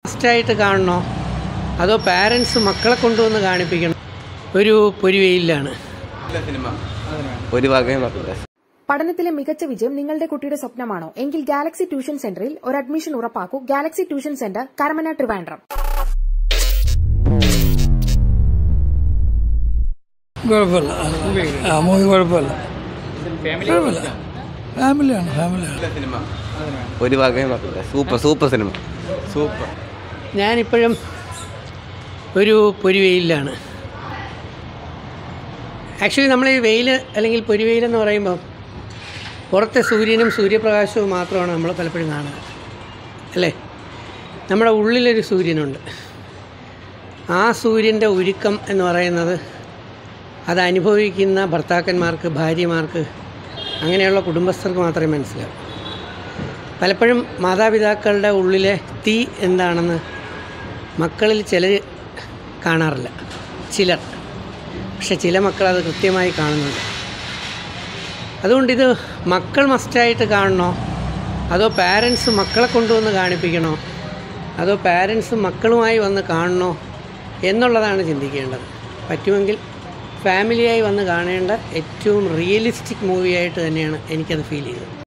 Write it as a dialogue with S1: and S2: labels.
S1: ഫസ്റ്റായിട്ട് കാണണോ അതോ പാരൻസ് മക്കളെ കൊണ്ടുവന്ന് കാണിപ്പിക്കണം ഒരു പൊരിവെയിലാണ്
S2: ഒരു വകയും വെക്കില്ല
S3: പഠനത്തിലെ മികച്ച വിജയം നിങ്ങളുടെ കുട്ടിയുടെ സ്വപ്നമാണോ എങ്കിൽ ഗാലക്സി ട്യൂഷൻ സെന്ററിൽ ഒരു അഡ്മിഷൻ ഉറപ്പാക്കൂ galaxy tuition center Karamana Trivandrum
S4: കുഴപ്പമില്ല ആ മൂവി കുഴപ്പമില്ല കുഴപ്പമില്ല ഫാമിലിയാണ് ഫാമിലിയാണ്
S2: ഒരു വകയും വെക്കില്ല സൂപ്പർ സൂപ്പർ സിനിമ സൂപ്പർ
S1: ഞാനിപ്പോഴും ഒരു പൊരിവെയിലാണ് ആക്ച്വലി നമ്മൾ ഈ വെയിൽ അല്ലെങ്കിൽ പൊരിവെയിലെന്ന് പറയുമ്പോൾ പുറത്തെ സൂര്യനും സൂര്യപ്രകാശവും മാത്രമാണ് നമ്മൾ പലപ്പോഴും കാണുക അല്ലേ നമ്മുടെ ഉള്ളിലൊരു സൂര്യനുണ്ട് ആ സൂര്യൻ്റെ ഉരുക്കം എന്ന് പറയുന്നത് അത് അനുഭവിക്കുന്ന ഭർത്താക്കന്മാർക്ക് ഭാര്യമാർക്ക് അങ്ങനെയുള്ള കുടുംബസ്ഥർക്ക് മാത്രമേ മനസ്സിലാവൂ പലപ്പോഴും മാതാപിതാക്കളുടെ ഉള്ളിലെ തീ എന്താണെന്ന് മക്കളിൽ ചിലർ കാണാറില്ല ചിലർ പക്ഷെ ചില മക്കൾ അത് കൃത്യമായി കാണുന്നുണ്ട് അതുകൊണ്ട് ഇത് മക്കൾ മസ്റ്റായിട്ട് കാണണോ അതോ പാരൻസ് മക്കളെ കൊണ്ടുവന്ന് കാണിപ്പിക്കണോ അതോ പാരൻസ് മക്കളുമായി വന്ന് കാണണോ എന്നുള്ളതാണ് ചിന്തിക്കേണ്ടത് പറ്റുമെങ്കിൽ ഫാമിലിയായി വന്ന് കാണേണ്ട ഏറ്റവും റിയലിസ്റ്റിക് മൂവിയായിട്ട് തന്നെയാണ് എനിക്കത് ഫീൽ ചെയ്തത്